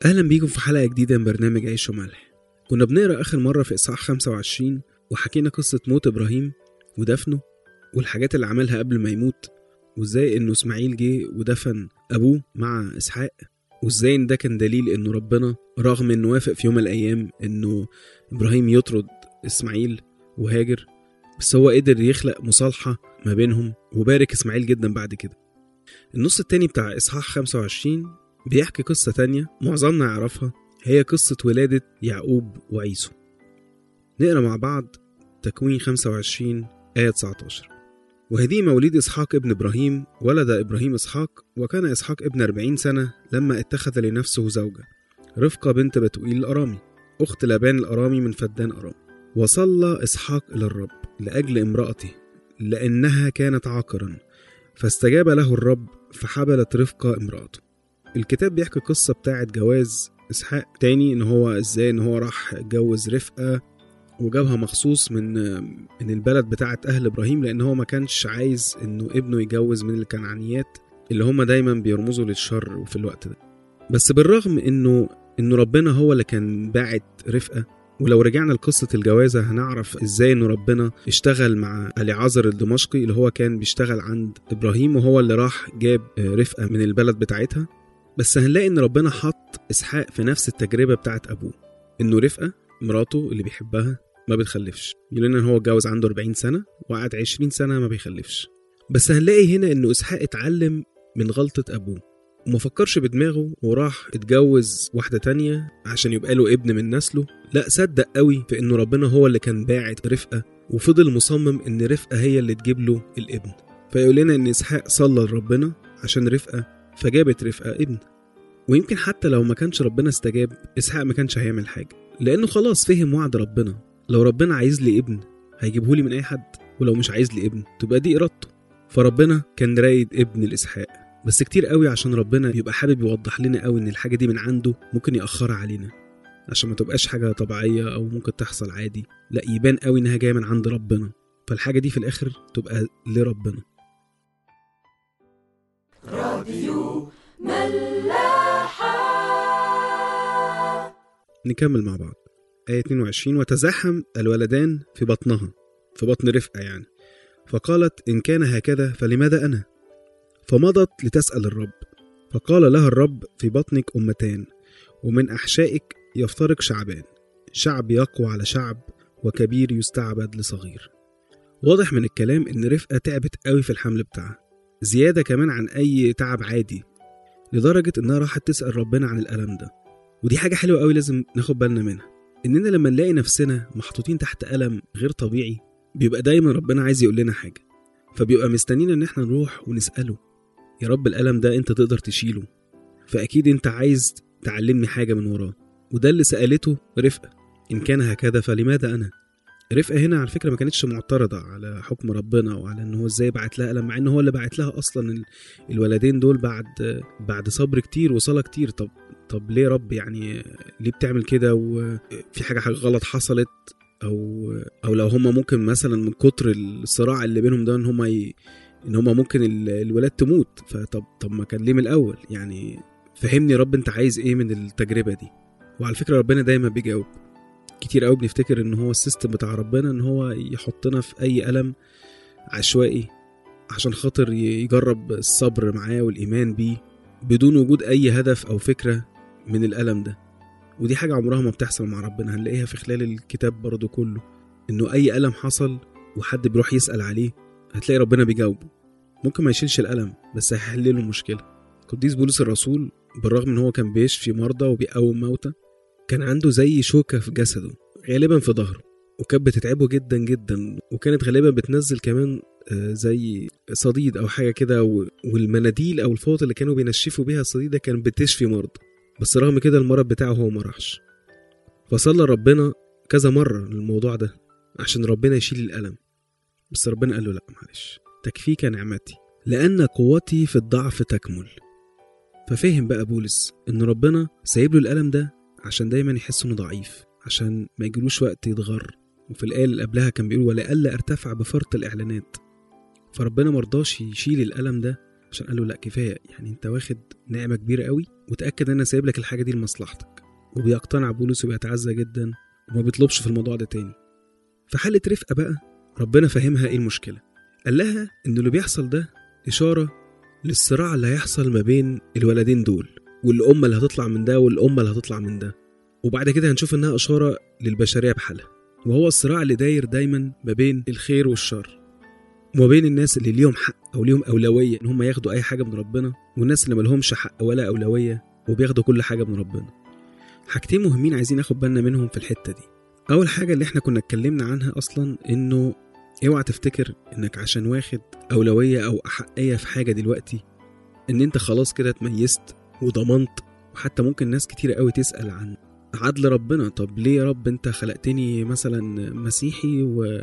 أهلا بيكم في حلقة جديدة من برنامج عيش وملح كنا بنقرأ آخر مرة في إصحاح 25 وحكينا قصة موت إبراهيم ودفنه والحاجات اللي عملها قبل ما يموت وإزاي إنه إسماعيل جه ودفن أبوه مع إسحاق وإزاي إن ده كان دليل إنه ربنا رغم إنه وافق في يوم من الأيام إنه إبراهيم يطرد إسماعيل وهاجر بس هو قدر يخلق مصالحة ما بينهم وبارك إسماعيل جدا بعد كده النص التاني بتاع إصحاح 25 بيحكي قصة تانية معظمنا يعرفها هي قصة ولادة يعقوب وعيسو نقرا مع بعض تكوين 25 آية 19 وهذه موليد إسحاق ابن إبراهيم ولد إبراهيم إسحاق وكان إسحاق ابن أربعين سنة لما اتخذ لنفسه زوجة رفقة بنت بتوئيل الأرامي أخت لابان الأرامي من فدان أرام وصلى إسحاق إلى الرب لأجل امرأته لأنها كانت عاقرا فاستجاب له الرب فحبلت رفقة امرأته الكتاب بيحكي قصة بتاعة جواز إسحاق تاني إن هو إزاي إن هو راح اتجوز رفقة وجابها مخصوص من من البلد بتاعة أهل إبراهيم لأن هو ما كانش عايز إنه ابنه يتجوز من الكنعانيات اللي هما دايما بيرمزوا للشر في الوقت ده بس بالرغم إنه إنه ربنا هو اللي كان باعت رفقة ولو رجعنا لقصة الجوازة هنعرف ازاي ان ربنا اشتغل مع اليعازر الدمشقي اللي هو كان بيشتغل عند ابراهيم وهو اللي راح جاب رفقة من البلد بتاعتها بس هنلاقي ان ربنا حط اسحاق في نفس التجربة بتاعت ابوه انه رفقة مراته اللي بيحبها ما بتخلفش يقول لنا ان هو اتجوز عنده 40 سنة وقعد 20 سنة ما بيخلفش بس هنلاقي هنا انه اسحاق اتعلم من غلطة ابوه وما فكرش بدماغه وراح اتجوز واحدة تانية عشان يبقى له ابن من نسله لا صدق قوي في انه ربنا هو اللي كان باعت رفقة وفضل مصمم ان رفقة هي اللي تجيب له الابن فيقول لنا ان اسحاق صلى لربنا عشان رفقة فجابت رفقة ابن ويمكن حتى لو ما كانش ربنا استجاب اسحاق ما كانش هيعمل حاجة لانه خلاص فهم وعد ربنا لو ربنا عايز لي ابن هيجيبهولي من اي حد ولو مش عايز لي ابن تبقى دي ارادته فربنا كان رايد ابن الاسحاق بس كتير قوي عشان ربنا بيبقى حابب يوضح لنا قوي ان الحاجه دي من عنده ممكن ياخرها علينا عشان ما تبقاش حاجه طبيعيه او ممكن تحصل عادي لا يبان قوي انها جايه من عند ربنا فالحاجه دي في الاخر تبقى لربنا راديو ملاحة نكمل مع بعض آية 22 وتزاحم الولدان في بطنها في بطن رفقة يعني فقالت إن كان هكذا فلماذا أنا فمضت لتسأل الرب فقال لها الرب في بطنك أمتان ومن أحشائك يفترق شعبان شعب يقوى على شعب وكبير يستعبد لصغير واضح من الكلام إن رفقة تعبت قوي في الحمل بتاعها زيادة كمان عن أي تعب عادي لدرجة إنها راحت تسأل ربنا عن الألم ده ودي حاجة حلوة قوي لازم ناخد بالنا منها إننا لما نلاقي نفسنا محطوطين تحت ألم غير طبيعي بيبقى دايما ربنا عايز يقول لنا حاجة فبيبقى مستنينا إن احنا نروح ونسأله يا رب الألم ده أنت تقدر تشيله فأكيد أنت عايز تعلمني حاجة من وراه وده اللي سألته رفقة إن كان هكذا فلماذا أنا رفقة هنا على فكرة ما كانتش معترضة على حكم ربنا وعلى إن هو إزاي بعت لها ألم مع إن هو اللي بعت لها أصلا ال- الولدين دول بعد بعد صبر كتير وصلاة كتير طب طب ليه يا رب يعني ليه بتعمل كده وفي حاجة حاجة غلط حصلت أو أو لو هما ممكن مثلا من كتر الصراع اللي بينهم ده إن هما ي... ان هما ممكن ال- الولاد تموت فطب طب ما كان ليه من الاول يعني فهمني يا رب انت عايز ايه من التجربه دي وعلى فكره ربنا دايما بيجاوب كتير قوي بنفتكر ان هو السيستم بتاع ربنا ان هو يحطنا في اي الم عشوائي عشان خاطر ي- يجرب الصبر معاه والايمان بيه بدون وجود اي هدف او فكره من الالم ده ودي حاجه عمرها ما بتحصل مع ربنا هنلاقيها في خلال الكتاب برضو كله انه اي الم حصل وحد بيروح يسال عليه هتلاقي ربنا بيجاوبه ممكن ما يشيلش الألم بس هيحل له المشكلة قديس بولس الرسول بالرغم ان هو كان بيشفي مرضى وبيقوم موتى كان عنده زي شوكة في جسده غالبا في ظهره وكانت بتتعبه جدا جدا وكانت غالبا بتنزل كمان آه، زي صديد او حاجه كده و- والمناديل او الفوط اللي كانوا بينشفوا بيها الصديد ده كانت بتشفي مرضى بس رغم كده المرض بتاعه هو ما راحش فصلى ربنا كذا مره للموضوع ده عشان ربنا يشيل الالم بس ربنا قال له لا معلش تكفيك نعمتي لأن قوتي في الضعف تكمل ففهم بقى بولس إن ربنا سايب له الألم ده عشان دايما يحس إنه ضعيف عشان ما يجيلوش وقت يتغر وفي الآية اللي قبلها كان بيقول ولئلا ارتفع بفرط الإعلانات فربنا مرضاش يشيل الألم ده عشان قال له لا كفايه يعني انت واخد نعمه كبيره قوي وتاكد ان انا سايب لك الحاجه دي لمصلحتك وبيقتنع بولس وبيتعزى جدا وما بيطلبش في الموضوع ده تاني في حالة رفقة بقى ربنا فهمها ايه المشكلة قال لها ان اللي بيحصل ده إشارة للصراع اللي هيحصل ما بين الولدين دول والأمة اللي هتطلع من ده والأمة اللي هتطلع من ده وبعد كده هنشوف انها إشارة للبشرية بحالها وهو الصراع اللي داير دايما ما بين الخير والشر وما بين الناس اللي ليهم حق او ليهم اولويه ان هم ياخدوا اي حاجه من ربنا والناس اللي ملهمش حق ولا اولويه وبياخدوا كل حاجه من ربنا حاجتين مهمين عايزين ناخد بالنا منهم في الحته دي اول حاجه اللي احنا كنا اتكلمنا عنها اصلا انه اوعى تفتكر انك عشان واخد اولويه او احقيه في حاجه دلوقتي ان انت خلاص كده اتميزت وضمنت وحتى ممكن ناس كتير قوي تسال عن عدل ربنا طب ليه يا رب انت خلقتني مثلا مسيحي و...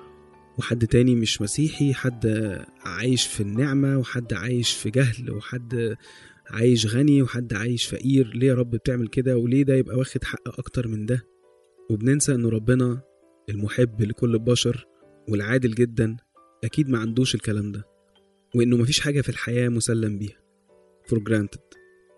وحد تاني مش مسيحي حد عايش في النعمة وحد عايش في جهل وحد عايش غني وحد عايش فقير ليه يا رب بتعمل كده وليه ده يبقى واخد حق أكتر من ده وبننسى إن ربنا المحب لكل البشر والعادل جدا أكيد ما عندوش الكلام ده وإنه مفيش حاجة في الحياة مسلم بيها for granted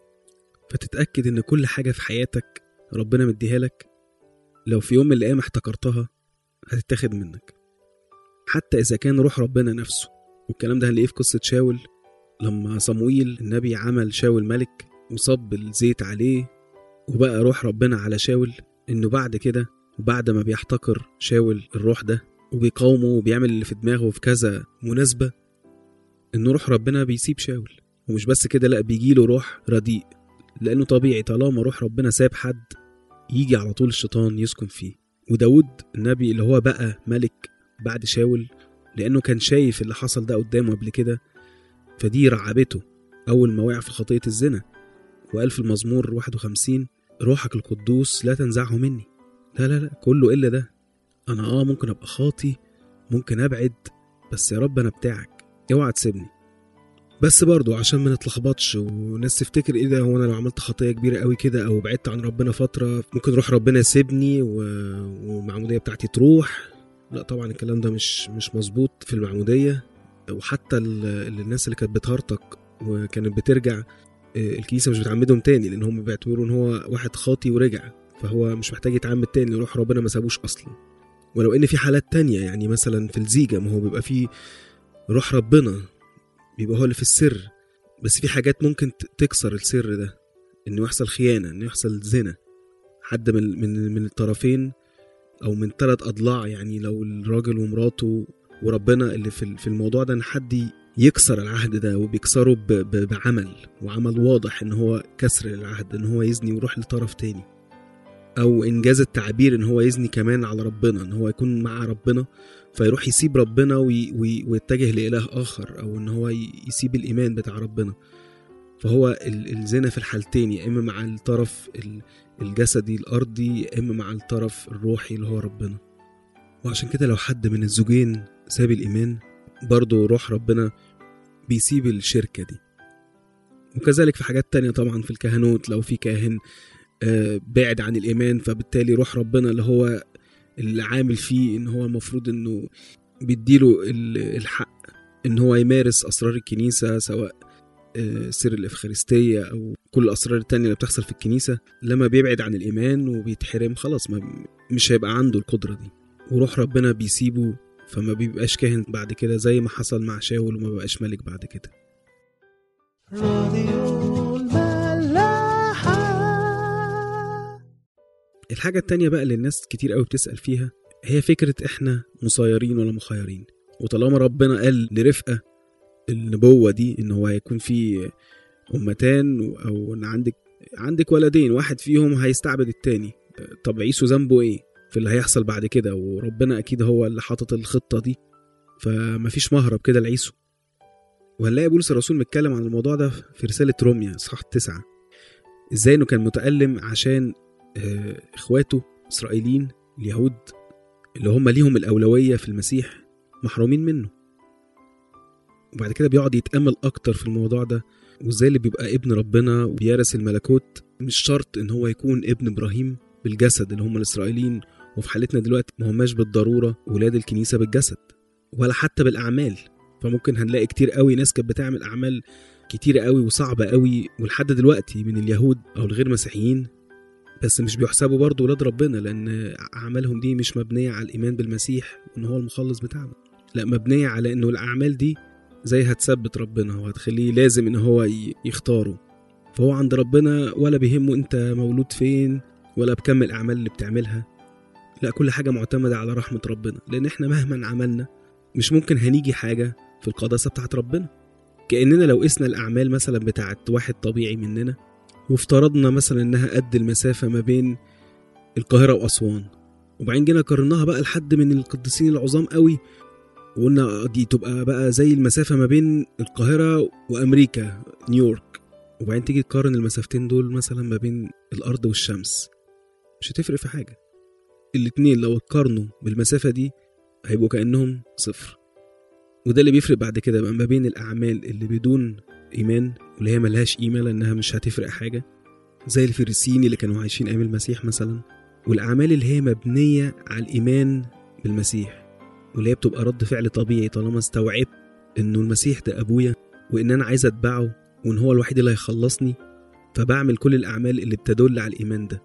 فتتأكد إن كل حاجة في حياتك ربنا مديها لك لو في يوم من الأيام احتكرتها هتتاخد منك حتى إذا كان روح ربنا نفسه والكلام ده هنلاقيه في قصة شاول لما صمويل النبي عمل شاول ملك وصب الزيت عليه وبقى روح ربنا على شاول إنه بعد كده وبعد ما بيحتقر شاول الروح ده وبيقاومه وبيعمل اللي في دماغه في كذا مناسبة إن روح ربنا بيسيب شاول ومش بس كده لأ بيجيله روح رديء لأنه طبيعي طالما روح ربنا ساب حد يجي على طول الشيطان يسكن فيه وداود النبي اللي هو بقى ملك بعد شاول لأنه كان شايف اللي حصل ده قدامه قبل كده فدي رعبته أول ما وقع في خطية الزنا وقال في المزمور 51 روحك القدوس لا تنزعه مني لا لا لا كله إلا ده أنا آه ممكن أبقى خاطي ممكن أبعد بس يا رب أنا بتاعك اوعى تسيبني بس برضو عشان ما نتلخبطش وناس تفتكر ايه ده هو انا لو عملت خطيه كبيره قوي كده او بعدت عن ربنا فتره ممكن روح ربنا يسيبني و... والمعموديه بتاعتي تروح لا طبعا الكلام ده مش مش مظبوط في المعموديه وحتى ال... الناس اللي كانت بتهرطق وكانت بترجع الكنيسه مش بتعمدهم تاني لان هم بيعتبروا ان هو واحد خاطي ورجع فهو مش محتاج يتعمد تاني روح ربنا ما سابوش اصلا ولو ان في حالات تانية يعني مثلا في الزيجه ما هو بيبقى فيه روح ربنا بيبقى هو اللي في السر بس في حاجات ممكن تكسر السر ده انه يحصل خيانه انه يحصل زنا حد من من من الطرفين او من ثلاث اضلاع يعني لو الراجل ومراته وربنا اللي في في الموضوع ده ان حد يكسر العهد ده وبيكسره بعمل وعمل واضح ان هو كسر العهد ان هو يزني ويروح لطرف تاني او انجاز التعبير ان هو يزني كمان على ربنا ان هو يكون مع ربنا فيروح يسيب ربنا وي وي ويتجه لإله آخر أو إن هو يسيب الإيمان بتاع ربنا فهو الزنا في الحالتين يا إما مع الطرف الجسدي الأرضي يا إما مع الطرف الروحي اللي هو ربنا وعشان كده لو حد من الزوجين ساب الإيمان برضه روح ربنا بيسيب الشركة دي وكذلك في حاجات تانية طبعا في الكهنوت لو في كاهن بعد عن الإيمان فبالتالي روح ربنا اللي هو اللي عامل فيه ان هو المفروض انه بيديله الحق ان هو يمارس اسرار الكنيسه سواء سر الافخارستيه او كل الاسرار التانية اللي بتحصل في الكنيسه لما بيبعد عن الايمان وبيتحرم خلاص ما مش هيبقى عنده القدره دي وروح ربنا بيسيبه فما بيبقاش كاهن بعد كده زي ما حصل مع شاول وما بقاش ملك بعد كده راديو الملاحة الحاجة التانية بقى اللي الناس كتير قوي بتسأل فيها هي فكرة احنا مسيرين ولا مخيرين وطالما ربنا قال لرفقة النبوة دي ان هو هيكون في أمتان أو ان عندك عندك ولدين واحد فيهم هيستعبد التاني طب عيسو ذنبه ايه في اللي هيحصل بعد كده وربنا اكيد هو اللي حاطط الخطة دي فمفيش مهرب كده لعيسو وهنلاقي بولس الرسول متكلم عن الموضوع ده في رسالة روميا اصحاح تسعة ازاي انه كان متألم عشان اخواته اسرائيليين اليهود اللي هم ليهم الاولويه في المسيح محرومين منه وبعد كده بيقعد يتامل اكتر في الموضوع ده وازاي اللي بيبقى ابن ربنا وبيرث الملكوت مش شرط ان هو يكون ابن ابراهيم بالجسد اللي هم الاسرائيليين وفي حالتنا دلوقتي ما هماش بالضروره ولاد الكنيسه بالجسد ولا حتى بالاعمال فممكن هنلاقي كتير قوي ناس كانت بتعمل اعمال كتير قوي وصعبه قوي ولحد دلوقتي من اليهود او الغير مسيحيين بس مش بيحسبوا برضه ولاد ربنا لان اعمالهم دي مش مبنيه على الايمان بالمسيح وان هو المخلص بتاعنا لا مبنيه على انه الاعمال دي زي هتثبت ربنا وهتخليه لازم ان هو ي- يختاره فهو عند ربنا ولا بيهمه انت مولود فين ولا بكم الاعمال اللي بتعملها لا كل حاجه معتمده على رحمه ربنا لان احنا مهما عملنا مش ممكن هنيجي حاجه في القداسه بتاعت ربنا كاننا لو قسنا الاعمال مثلا بتاعت واحد طبيعي مننا وافترضنا مثلا انها قد المسافه ما بين القاهره واسوان وبعدين جينا قارناها بقى لحد من القديسين العظام قوي وقلنا دي تبقى بقى زي المسافه ما بين القاهره وامريكا نيويورك وبعدين تيجي تقارن المسافتين دول مثلا ما بين الارض والشمس مش هتفرق في حاجه الاتنين لو اتقارنوا بالمسافه دي هيبقوا كانهم صفر وده اللي بيفرق بعد كده بقى ما بين الاعمال اللي بدون ايمان واللي هي ملهاش قيمه لانها مش هتفرق حاجه زي الفريسيين اللي كانوا عايشين ايام المسيح مثلا والاعمال اللي هي مبنيه على الايمان بالمسيح واللي هي بتبقى رد فعل طبيعي طالما استوعبت انه المسيح ده ابويا وان انا عايز اتبعه وان هو الوحيد اللي هيخلصني فبعمل كل الاعمال اللي بتدل على الايمان ده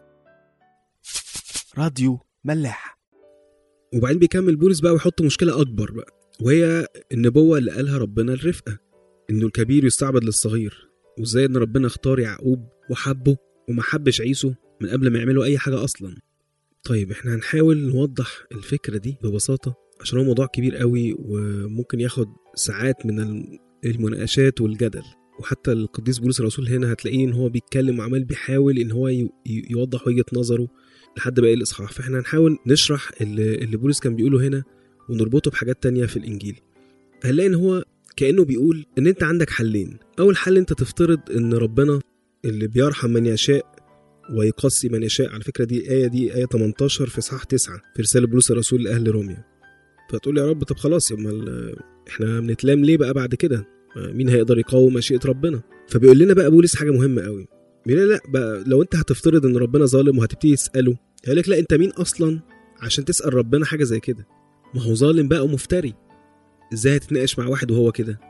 راديو ملاح وبعدين بيكمل بولس بقى ويحط مشكله اكبر بقى وهي النبوه اللي قالها ربنا الرفقه انه الكبير يستعبد للصغير وازاي ان ربنا اختار يعقوب وحبه وما حبش عيسو من قبل ما يعملوا اي حاجه اصلا طيب احنا هنحاول نوضح الفكره دي ببساطه عشان هو موضوع كبير قوي وممكن ياخد ساعات من الم- المناقشات والجدل وحتى القديس بولس الرسول هنا هتلاقيه ان هو بيتكلم وعمال بيحاول ان هو ي- ي- يوضح وجهه نظره لحد باقي الاصحاح فاحنا هنحاول نشرح اللي, اللي بولس كان بيقوله هنا ونربطه بحاجات تانية في الانجيل هنلاقي ان هو كانه بيقول ان انت عندك حلين اول حل انت تفترض ان ربنا اللي بيرحم من يشاء ويقصي من يشاء على فكره دي ايه دي ايه 18 في اصحاح 9 في رساله بولس الرسول لاهل روميا فتقول يا رب طب خلاص امال احنا بنتلام ليه بقى بعد كده مين هيقدر يقاوم مشيئه ربنا فبيقول لنا بقى بولس حاجه مهمه قوي بيقول لنا لا بقى لو انت هتفترض ان ربنا ظالم وهتبتدي تساله هيقول لك لا انت مين اصلا عشان تسال ربنا حاجه زي كده ما هو ظالم بقى ومفتري ازاي هتتناقش مع واحد وهو كده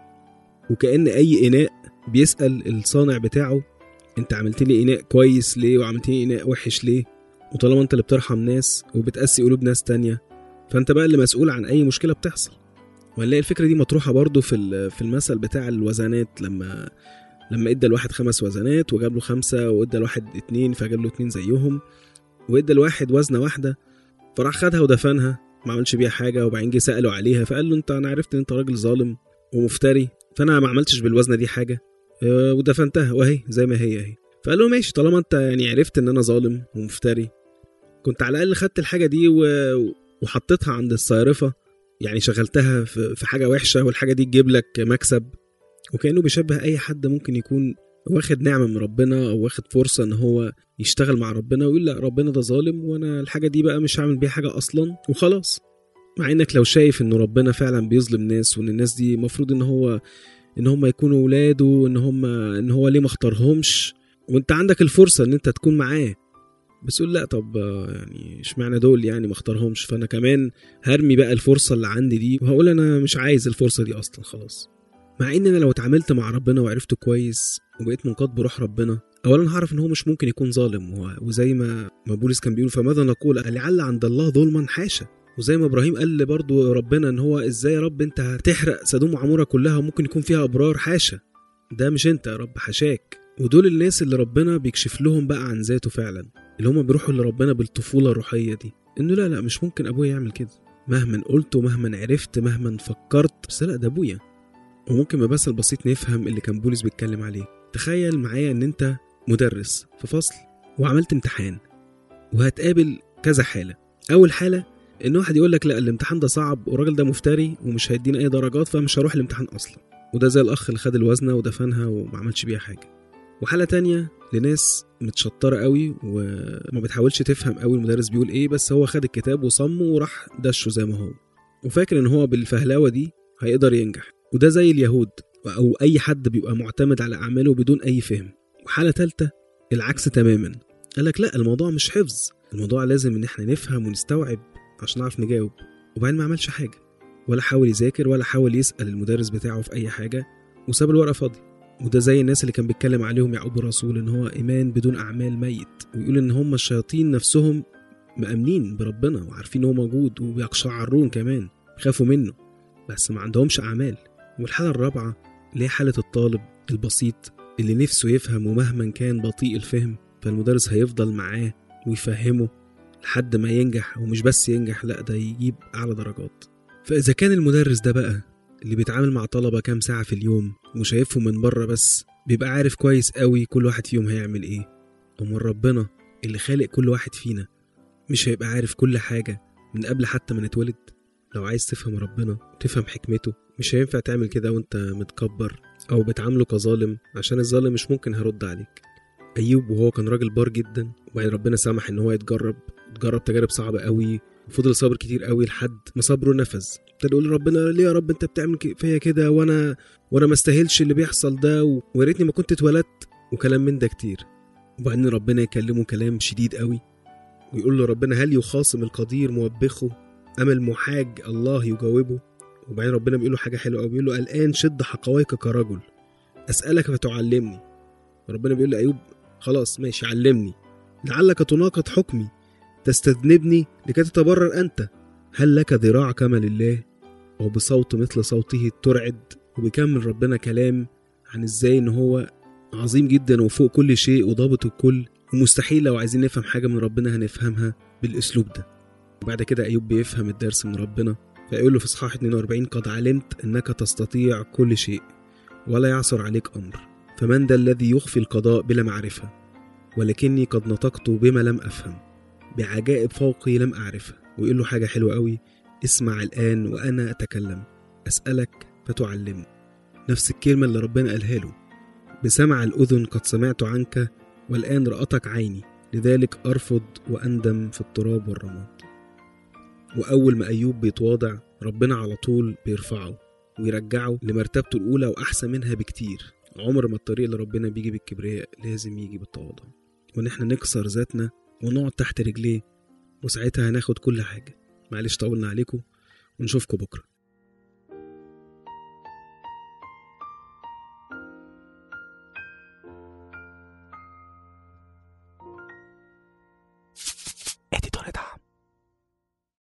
وكأن أي إناء بيسأل الصانع بتاعه أنت عملت لي إناء كويس ليه وعملت لي إناء وحش ليه وطالما أنت اللي بترحم ناس وبتقسي قلوب ناس تانية فأنت بقى اللي مسؤول عن أي مشكلة بتحصل وهنلاقي الفكرة دي مطروحة برضو في ال- في المثل بتاع الوزنات لما لما ادى الواحد خمس وزنات وجاب له خمسة وادى الواحد اتنين فجاب له اتنين زيهم وادى الواحد وزنة واحدة فراح خدها ودفنها ما عملش بيها حاجة وبعدين جه سأله عليها فقال له انت انا عرفت ان انت راجل ظالم ومفتري فانا ما عملتش بالوزنة دي حاجة اه، ودفنتها وهي زي ما هي اهي فقال له ماشي طالما انت يعني عرفت ان انا ظالم ومفتري كنت على الاقل خدت الحاجة دي و... وحطيتها عند الصيرفة يعني شغلتها في في حاجة وحشة والحاجة دي تجيب لك مكسب وكأنه بيشبه أي حد ممكن يكون واخد نعمة من ربنا أو واخد فرصة إن هو يشتغل مع ربنا ويقول لا ربنا ده ظالم وأنا الحاجة دي بقى مش هعمل بيها حاجة أصلا وخلاص مع إنك لو شايف إن ربنا فعلا بيظلم ناس وإن الناس دي المفروض إن هو إن هم يكونوا ولاده وإن هم إن هو ليه ما اختارهمش وأنت عندك الفرصة إن أنت تكون معاه بس يقول لا طب آه، يعني اشمعنى دول يعني ما اختارهمش فانا كمان هرمي بقى الفرصه اللي عندي دي وهقول انا مش عايز الفرصه دي اصلا خلاص مع ان انا لو اتعاملت مع ربنا وعرفته كويس وبقيت منقاد بروح ربنا اولا هعرف ان هو مش ممكن يكون ظالم و- وزي ما ما بولس كان بيقول فماذا نقول لعل عند الله ظلما حاشا وزي ما ابراهيم قال برضو ربنا ان هو ازاي يا رب انت هتحرق سدوم وعموره كلها وممكن يكون فيها ابرار حاشا ده مش انت يا رب حشاك ودول الناس اللي ربنا بيكشف لهم بقى عن ذاته فعلا اللي هم بيروحوا لربنا بالطفوله الروحيه دي انه لا لا مش ممكن ابويا يعمل كده مهما قلت ومهما عرفت مهما فكرت بس لا ده ابويا وممكن بمثل بسيط نفهم اللي كان بولس بيتكلم عليه تخيل معايا ان انت مدرس في فصل وعملت امتحان وهتقابل كذا حاله اول حاله ان واحد يقول لك لا الامتحان ده صعب والراجل ده مفتري ومش هيدينا اي درجات فمش هروح الامتحان اصلا وده زي الاخ اللي خد الوزنه ودفنها وما عملش بيها حاجه وحاله تانية لناس متشطره قوي وما بتحاولش تفهم قوي المدرس بيقول ايه بس هو خد الكتاب وصمه وراح دشه زي ما هو وفاكر ان هو بالفهلاوه دي هيقدر ينجح وده زي اليهود او اي حد بيبقى معتمد على اعماله بدون اي فهم وحاله ثالثه العكس تماما قال لك لا الموضوع مش حفظ الموضوع لازم ان احنا نفهم ونستوعب عشان نعرف نجاوب وبعدين ما عملش حاجه ولا حاول يذاكر ولا حاول يسأل المدرس بتاعه في أي حاجة وساب الورقة فاضية وده زي الناس اللي كان بيتكلم عليهم يعقوب الرسول ان هو ايمان بدون اعمال ميت ويقول ان هم الشياطين نفسهم مأمنين بربنا وعارفين هو موجود وبيقشعرون كمان خافوا منه بس ما عندهمش اعمال والحالة الرابعة اللي هي حالة الطالب البسيط اللي نفسه يفهم ومهما كان بطيء الفهم فالمدرس هيفضل معاه ويفهمه لحد ما ينجح ومش بس ينجح لا ده يجيب أعلى درجات فإذا كان المدرس ده بقى اللي بيتعامل مع طلبة كام ساعة في اليوم وشايفهم من بره بس بيبقى عارف كويس قوي كل واحد فيهم هيعمل ايه أمال ربنا اللي خالق كل واحد فينا مش هيبقى عارف كل حاجة من قبل حتى ما نتولد لو عايز تفهم ربنا وتفهم حكمته مش هينفع تعمل كده وانت متكبر او بتعامله كظالم عشان الظالم مش ممكن هيرد عليك ايوب وهو كان راجل بار جدا وبعدين ربنا سمح ان هو يتجرب اتجرب تجارب صعبة قوي وفضل صابر كتير قوي لحد ما صبره نفذ ابتدى يقول ربنا ليه يا رب انت بتعمل ك- فيا كده وانا وانا ما استاهلش اللي بيحصل ده و- ويا ريتني ما كنت اتولدت وكلام من ده كتير وبعدين ربنا يكلمه كلام شديد قوي ويقول له ربنا هل يخاصم القدير موبخه أم المحاج الله يجاوبه وبعدين ربنا بيقول له حاجة حلوة أوي بيقول له الآن شد حقويك كرجل أسألك فتعلمني وربنا بيقول لأيوب خلاص ماشي علمني لعلك تناقض حكمي تستذنبني لكي تتبرر أنت هل لك ذراع كما لله وبصوت مثل صوته ترعد وبيكمل ربنا كلام عن ازاي ان هو عظيم جدا وفوق كل شيء وضابط الكل ومستحيل لو عايزين نفهم حاجة من ربنا هنفهمها بالأسلوب ده وبعد كده أيوب بيفهم الدرس من ربنا فيقول له في إصحاح 42 قد علمت أنك تستطيع كل شيء ولا يعثر عليك أمر فمن ذا الذي يخفي القضاء بلا معرفة ولكني قد نطقت بما لم أفهم بعجائب فوقي لم أعرفها ويقول له حاجة حلوة قوي اسمع الآن وأنا أتكلم أسألك فتعلمني نفس الكلمة اللي ربنا قالها له بسمع الأذن قد سمعت عنك والآن رأتك عيني لذلك أرفض وأندم في التراب والرماد وأول ما أيوب بيتواضع ربنا على طول بيرفعه ويرجعه لمرتبته الأولى وأحسن منها بكتير عمر ما الطريق اللي ربنا بيجي بالكبرياء لازم يجي بالتواضع وإن إحنا نكسر ذاتنا ونقعد تحت رجليه وساعتها هناخد كل حاجة معلش طولنا عليكم ونشوفكم بكرة